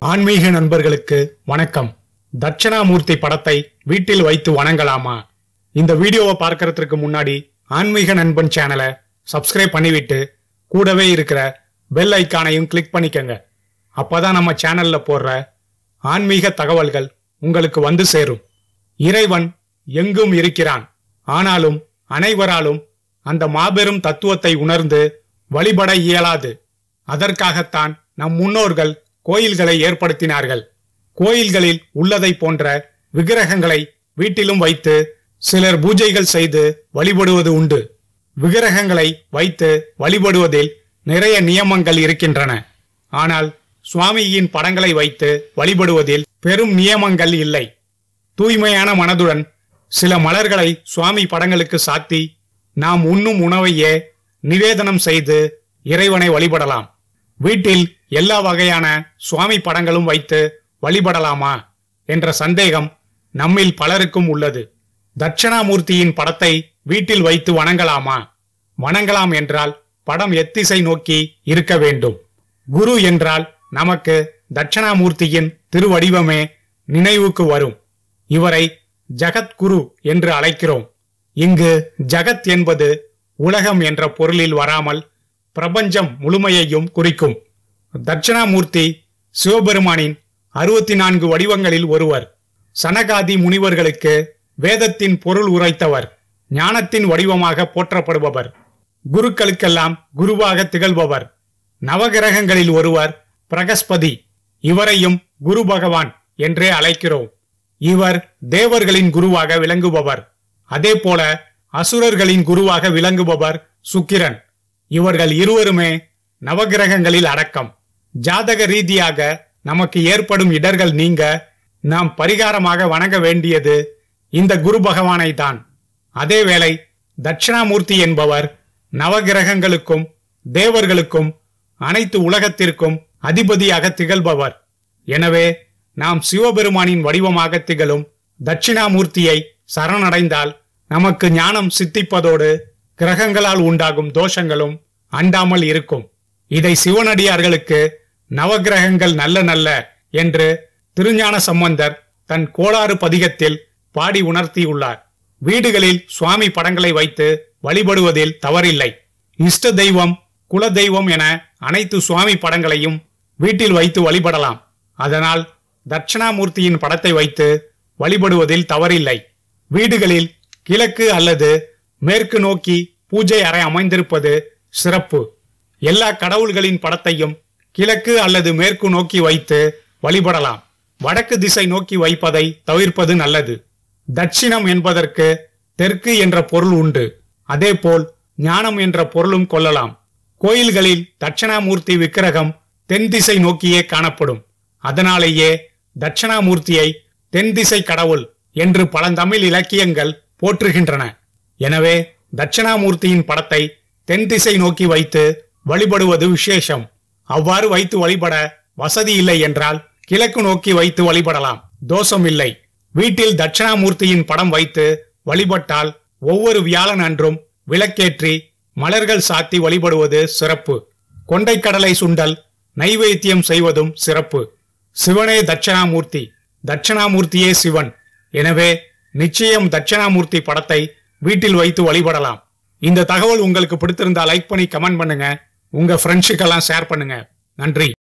ஆன்மீக நண்பர்களுக்கு வணக்கம் தட்சிணாமூர்த்தி படத்தை வீட்டில் வைத்து வணங்கலாமா இந்த வீடியோவை பார்க்கறதுக்கு முன்னாடி ஆன்மீக நண்பன் சேனலை சப்ஸ்கிரைப் பண்ணிவிட்டு கூடவே இருக்கிற பெல் ஐக்கானையும் கிளிக் பண்ணிக்கங்க அப்பதான் நம்ம சேனல்ல போடுற ஆன்மீக தகவல்கள் உங்களுக்கு வந்து சேரும் இறைவன் எங்கும் இருக்கிறான் ஆனாலும் அனைவராலும் அந்த மாபெரும் தத்துவத்தை உணர்ந்து வழிபட இயலாது அதற்காகத்தான் நம் முன்னோர்கள் கோயில்களை ஏற்படுத்தினார்கள் கோயில்களில் உள்ளதை போன்ற விக்கிரகங்களை வீட்டிலும் வைத்து சிலர் பூஜைகள் செய்து வழிபடுவது உண்டு விக்கிரகங்களை வைத்து வழிபடுவதில் நிறைய நியமங்கள் இருக்கின்றன ஆனால் சுவாமியின் படங்களை வைத்து வழிபடுவதில் பெரும் நியமங்கள் இல்லை தூய்மையான மனதுடன் சில மலர்களை சுவாமி படங்களுக்கு சாத்தி நாம் உண்ணும் உணவையே நிவேதனம் செய்து இறைவனை வழிபடலாம் வீட்டில் எல்லா வகையான சுவாமி படங்களும் வைத்து வழிபடலாமா என்ற சந்தேகம் நம்மில் பலருக்கும் உள்ளது தட்சிணாமூர்த்தியின் படத்தை வீட்டில் வைத்து வணங்கலாமா வணங்கலாம் என்றால் படம் எத்திசை நோக்கி இருக்க வேண்டும் குரு என்றால் நமக்கு தட்சிணாமூர்த்தியின் திருவடிவமே நினைவுக்கு வரும் இவரை ஜகத்குரு என்று அழைக்கிறோம் இங்கு ஜகத் என்பது உலகம் என்ற பொருளில் வராமல் பிரபஞ்சம் முழுமையையும் குறிக்கும் தட்சிணாமூர்த்தி சிவபெருமானின் அறுபத்தி நான்கு வடிவங்களில் ஒருவர் சனகாதி முனிவர்களுக்கு வேதத்தின் பொருள் உரைத்தவர் ஞானத்தின் வடிவமாக போற்றப்படுபவர் குருக்களுக்கெல்லாம் குருவாக திகழ்பவர் நவகிரகங்களில் ஒருவர் பிரகஸ்பதி இவரையும் குரு பகவான் என்றே அழைக்கிறோம் இவர் தேவர்களின் குருவாக விளங்குபவர் அதேபோல அசுரர்களின் குருவாக விளங்குபவர் சுக்கிரன் இவர்கள் இருவருமே நவகிரகங்களில் அடக்கம் ஜாதக ரீதியாக நமக்கு ஏற்படும் இடர்கள் நீங்க நாம் பரிகாரமாக வணங்க வேண்டியது இந்த குரு பகவானை தான் அதேவேளை தட்சிணாமூர்த்தி என்பவர் நவகிரகங்களுக்கும் தேவர்களுக்கும் அனைத்து உலகத்திற்கும் அதிபதியாக திகழ்பவர் எனவே நாம் சிவபெருமானின் வடிவமாக திகழும் தட்சிணாமூர்த்தியை சரணடைந்தால் நமக்கு ஞானம் சித்திப்பதோடு கிரகங்களால் உண்டாகும் தோஷங்களும் அண்டாமல் இருக்கும் இதை சிவனடியார்களுக்கு நவகிரகங்கள் நல்ல நல்ல என்று திருஞான சம்பந்தர் தன் கோளாறு பதிகத்தில் பாடி உணர்த்தியுள்ளார் வீடுகளில் சுவாமி படங்களை வைத்து வழிபடுவதில் தவறில்லை இஷ்ட தெய்வம் குல தெய்வம் என அனைத்து சுவாமி படங்களையும் வீட்டில் வைத்து வழிபடலாம் அதனால் தட்சிணாமூர்த்தியின் படத்தை வைத்து வழிபடுவதில் தவறில்லை வீடுகளில் கிழக்கு அல்லது மேற்கு நோக்கி பூஜை அறை அமைந்திருப்பது சிறப்பு எல்லா கடவுள்களின் படத்தையும் கிழக்கு அல்லது மேற்கு நோக்கி வைத்து வழிபடலாம் வடக்கு திசை நோக்கி வைப்பதை தவிர்ப்பது நல்லது தட்சிணம் என்பதற்கு தெற்கு என்ற பொருள் உண்டு அதேபோல் ஞானம் என்ற பொருளும் கொள்ளலாம் கோயில்களில் தட்சிணாமூர்த்தி விக்கிரகம் தென் திசை நோக்கியே காணப்படும் அதனாலேயே தட்சிணாமூர்த்தியை தென் திசை கடவுள் என்று பழந்தமிழ் இலக்கியங்கள் போற்றுகின்றன எனவே தட்சிணாமூர்த்தியின் படத்தை தென் திசை நோக்கி வைத்து வழிபடுவது விசேஷம் அவ்வாறு வைத்து வழிபட வசதி இல்லை என்றால் கிழக்கு நோக்கி வைத்து வழிபடலாம் தோஷம் இல்லை வீட்டில் தட்சிணாமூர்த்தியின் படம் வைத்து வழிபட்டால் ஒவ்வொரு வியாழன் அன்றும் விளக்கேற்றி மலர்கள் சாத்தி வழிபடுவது சிறப்பு கொண்டைக்கடலை சுண்டல் நைவேத்தியம் செய்வதும் சிறப்பு சிவனே தட்சிணாமூர்த்தி தட்சிணாமூர்த்தியே சிவன் எனவே நிச்சயம் தட்சிணாமூர்த்தி படத்தை வீட்டில் வைத்து வழிபடலாம் இந்த தகவல் உங்களுக்கு பிடித்திருந்தா லைக் பண்ணி கமெண்ட் பண்ணுங்க உங்க ஃப்ரெண்ட்ஸுக்கெல்லாம் ஷேர் பண்ணுங்க நன்றி